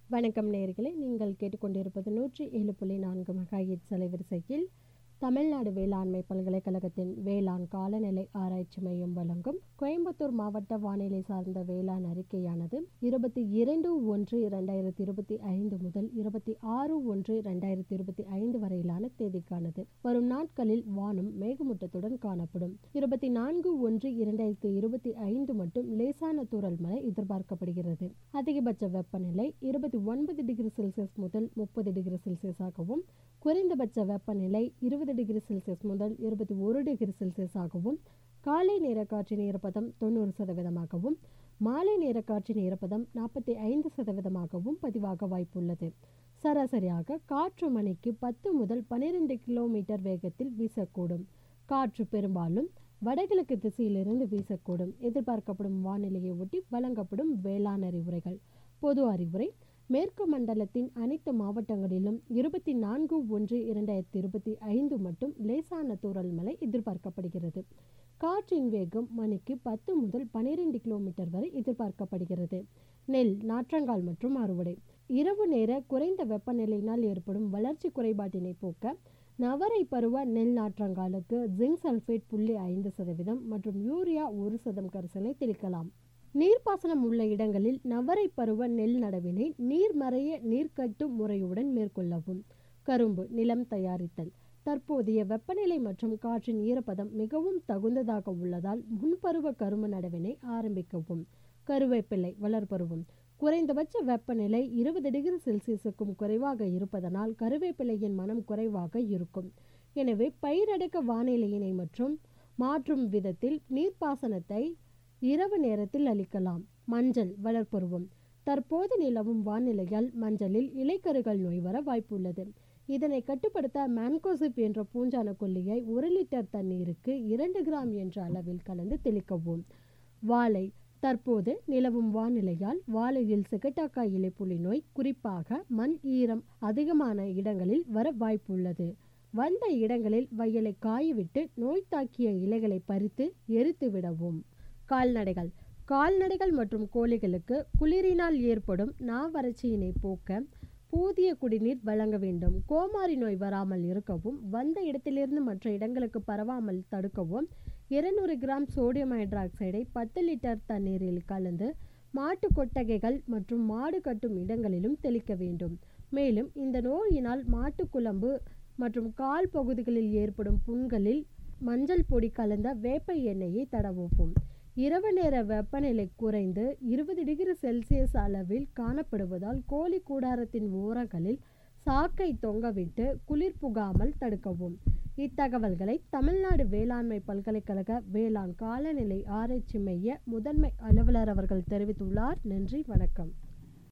வணக்கம் நேயர்களே நீங்கள் கேட்டுக்கொண்டிருப்பது நூற்றி ஏழு புள்ளி நான்கு மெகாஹெட் அலைவரிசையில் தமிழ்நாடு வேளாண்மை பல்கலைக்கழகத்தின் வேளாண் காலநிலை ஆராய்ச்சி மையம் வழங்கும் கோயம்புத்தூர் மாவட்ட வானிலை சார்ந்த வேளாண் அறிக்கையானது இருபத்தி இரண்டு ஒன்று இரண்டாயிரத்தி இருபத்தி ஐந்து முதல் இருபத்தி ஆறு ஒன்று இரண்டாயிரத்தி இருபத்தி ஐந்து வரையிலான தேதிக்கானது வரும் நாட்களில் வானம் மேகமூட்டத்துடன் காணப்படும் இருபத்தி நான்கு ஒன்று இரண்டாயிரத்தி இருபத்தி ஐந்து மட்டும் லேசான தூறல் மழை எதிர்பார்க்கப்படுகிறது அதிகபட்ச வெப்பநிலை இருபத்தி ஒன்பது டிகிரி செல்சியஸ் முதல் முப்பது டிகிரி செல்சியஸாகவும் குறைந்தபட்ச வெப்பநிலை இருபது டிகிரி செல்சியஸ் முதல் இருபத்தி ஒரு டிகிரி செல்சியஸாகவும் காலை நேர காற்றின் ஈரப்பதம் தொண்ணூறு சதவீதமாகவும் மாலை நேர காற்றின் ஈரப்பதம் நாற்பத்தி ஐந்து சதவீதமாகவும் பதிவாக வாய்ப்புள்ளது சராசரியாக காற்று மணிக்கு பத்து முதல் பன்னிரெண்டு கிலோமீட்டர் வேகத்தில் வீசக்கூடும் காற்று பெரும்பாலும் வடகிழக்கு திசையிலிருந்து வீசக்கூடும் எதிர்பார்க்கப்படும் வானிலையை ஒட்டி வழங்கப்படும் வேளாண் அறிவுரைகள் பொது அறிவுரை மேற்கு மண்டலத்தின் அனைத்து மாவட்டங்களிலும் இருபத்தி நான்கு ஒன்று இரண்டாயிரத்தி இருபத்தி ஐந்து மட்டும் லேசான தூறல் மழை எதிர்பார்க்கப்படுகிறது காற்றின் வேகம் மணிக்கு பத்து முதல் பனிரெண்டு கிலோமீட்டர் வரை எதிர்பார்க்கப்படுகிறது நெல் நாற்றங்கால் மற்றும் அறுவடை இரவு நேர குறைந்த வெப்பநிலையினால் ஏற்படும் வளர்ச்சி குறைபாட்டினை போக்க நவரை பருவ நெல் நாற்றங்காலுக்கு ஜிங்க் சல்ஃபேட் புள்ளி ஐந்து சதவீதம் மற்றும் யூரியா ஒரு சதம் கரிசலை தெளிக்கலாம் நீர்ப்பாசனம் உள்ள இடங்களில் நவரை பருவ நெல் நடவினை நீர்மறைய நீர்க்கட்டும் முறையுடன் மேற்கொள்ளவும் கரும்பு நிலம் தயாரித்தல் தற்போதைய வெப்பநிலை மற்றும் காற்றின் ஈரப்பதம் மிகவும் தகுந்ததாக உள்ளதால் முன்பருவ கரும்பு நடவினை ஆரம்பிக்கவும் கருவேப்பிலை வளர்பருவம் குறைந்தபட்ச வெப்பநிலை இருபது டிகிரி செல்சியஸுக்கும் குறைவாக இருப்பதனால் கருவேப்பிலையின் மனம் குறைவாக இருக்கும் எனவே பயிரடக்க வானிலையினை மற்றும் மாற்றும் விதத்தில் நீர்ப்பாசனத்தை இரவு நேரத்தில் அளிக்கலாம் மஞ்சள் வளர்ப்பருவம் தற்போது நிலவும் வானிலையால் மஞ்சளில் இலைக்கருகள் நோய் வர வாய்ப்புள்ளது இதனை கட்டுப்படுத்த மேன்கோசிப் என்ற பூஞ்சான கொல்லியை ஒரு லிட்டர் தண்ணீருக்கு இரண்டு கிராம் என்ற அளவில் கலந்து தெளிக்கவும் வாழை தற்போது நிலவும் வானிலையால் வாழையில் சிகட்டாக்காய் இலைப்புலி நோய் குறிப்பாக மண் ஈரம் அதிகமான இடங்களில் வர வாய்ப்புள்ளது வந்த இடங்களில் வயலை காயவிட்டு நோய் தாக்கிய இலைகளை பறித்து எரித்து விடவும் கால்நடைகள் கால்நடைகள் மற்றும் கோழிகளுக்கு குளிரினால் ஏற்படும் நாவறட்சியினை போக்க போதிய குடிநீர் வழங்க வேண்டும் கோமாரி நோய் வராமல் இருக்கவும் வந்த இடத்திலிருந்து மற்ற இடங்களுக்கு பரவாமல் தடுக்கவும் இருநூறு கிராம் சோடியம் ஹைட்ராக்சைடை பத்து லிட்டர் தண்ணீரில் கலந்து மாட்டு கொட்டகைகள் மற்றும் மாடு கட்டும் இடங்களிலும் தெளிக்க வேண்டும் மேலும் இந்த நோயினால் மாட்டுக்குழம்பு மற்றும் கால் பகுதிகளில் ஏற்படும் புண்களில் மஞ்சள் பொடி கலந்த வேப்ப எண்ணெயை தடவுவோம் இரவு நேர வெப்பநிலை குறைந்து இருபது டிகிரி செல்சியஸ் அளவில் காணப்படுவதால் கோழி கூடாரத்தின் ஓரங்களில் சாக்கை தொங்கவிட்டு குளிர் புகாமல் தடுக்கவும் இத்தகவல்களை தமிழ்நாடு வேளாண்மை பல்கலைக்கழக வேளாண் காலநிலை ஆராய்ச்சி மைய முதன்மை அலுவலர் அவர்கள் தெரிவித்துள்ளார் நன்றி வணக்கம்